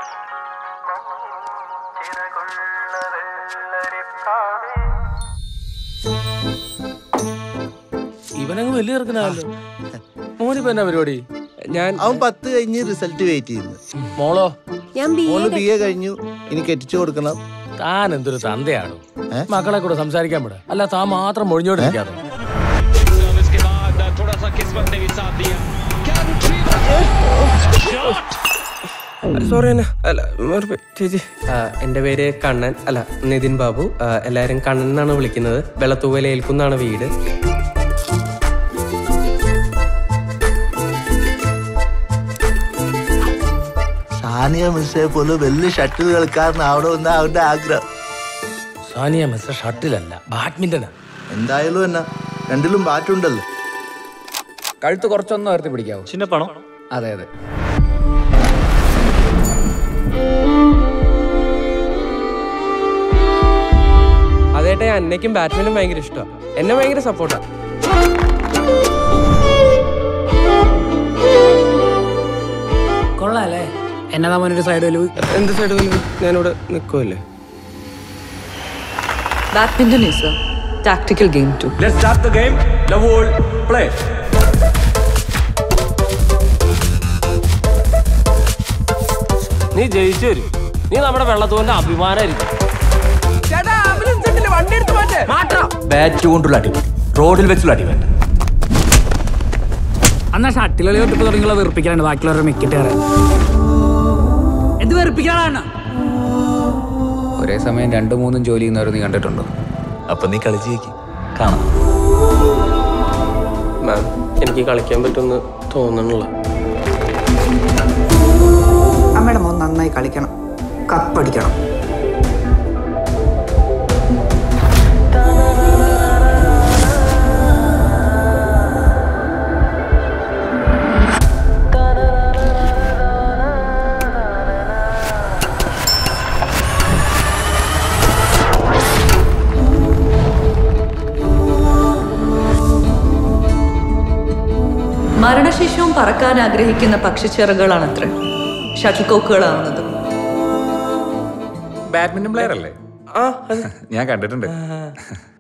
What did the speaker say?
ഇവനങ്ങ് വലിയ ചെറുക്കനാണല്ലോ മോനിപ്പോ എന്നാ പരിപാടി ഞാൻ അവൻ പത്ത് കഴിഞ്ഞ് റിസൾട്ട് വെയിറ്റ് ചെയ്യുന്നു മോളോ ഞാൻ ബി മോള് ബി എ കഴിഞ്ഞു ഇനി കെട്ടിച്ചു കൊടുക്കണം താൻ എന്തൊരു തന്തയാണോ ഏ? മക്കളെ കൂടെ സംസാരിക്കാൻ വിട അല്ല താൻ മാത്രം മൊഴിഞ്ഞോണ്ടിരിക്കാതെ उसके बाद थोड़ा सा किस्मत ने भी साथ दिया സോറി അല്ല അല്ല മറുപടി ചേച്ചി ആ, എൻ്റെ പേര് കണ്ണൻ അല്ല നിതിൻ ബാബു ആ, എല്ലാവരും കണ്ണൻ എന്നാണ് വിളിക്കുന്നത് വെള്ളത്തൂവല ഏൽക്കുന്നാണ് വീട് സാനിയ മിസ്സെ പോലെ വലിയ ഷട്ടിൽ കളിക്കാരനാവണമെന്ന് അവന്റെ ആഗ്രഹം സാനിയ മിസ്റ്റർ ഷട്ടിലല്ല ബാഡ്മിന്റനാ എന്തായാലും എന്നാ രണ്ടിലും ബാറ്റുണ്ടല്ലോ കഴുത്ത് കുറച്ചൊന്നും ഉയർത്തി പിടിക്കാവൂ ചിന്നപ്പാണോ അതെ അതെ അതേട്ടെ അന്നയ്ക്കും ബാറ്റ്മാനും ഭയങ്കര ഇഷ്ടമാണ് എന്നെ ഭയങ്കര സപ്പോർട്ടാണ് കൊള്ളാല്ലേ എന്നതാ മോനൊരു സൈഡ് വലിവ് എന്ത് സൈഡ് ഞാനിവിടെ നിൽക്കുമല്ലേ Badminton is a tactical game too. Let's start the game love all play നീ ജയിച്ചു വരും നീ നമ്മുടെ വെള്ളത്തോന്റെ അഭിമാനമായിരിക്കും ബാറ്റ് കൊണ്ടുള്ള അടി റോഡിൽ വെച്ചുള്ള അടി വേണ്ട അന്നാ ഷട്ടിൽ കളി തൊട്ടിപ്പ് തുടങ്ങിയുള്ള വെറുപ്പിക്കാനാണ് ബാക്കിയുള്ളവരുടെ മിക്കറ്റ് കയറാൻ എന്ത് വെറുപ്പിക്കാനാണ് ഒരേ സമയം രണ്ടും മൂന്നും ജോലി ചെയ്യുന്നവർ നീ കണ്ടിട്ടുണ്ടോ അപ്പൊ നീ കളിച്ച് ജയിക്കും കാണാം മാം എനിക്ക് കളിക്കാൻ പറ്റുമെന്ന് തോന്നണില്ല അമ്മയുടെ മോൻ നന്നായി കളിക്കണം കപ്പടിക്കണം മരണശേഷവും പറക്കാൻ ആഗ്രഹിക്കുന്ന പക്ഷിച്ചിറകുകളാണത്ര ഷട്ടിൽ കോക്കുകളാവുന്നത് ബാഡ്മിന്റൺ പ്ലെയർ അല്ലേ ആ അത് ഞാൻ കണ്ടിട്ടുണ്ട്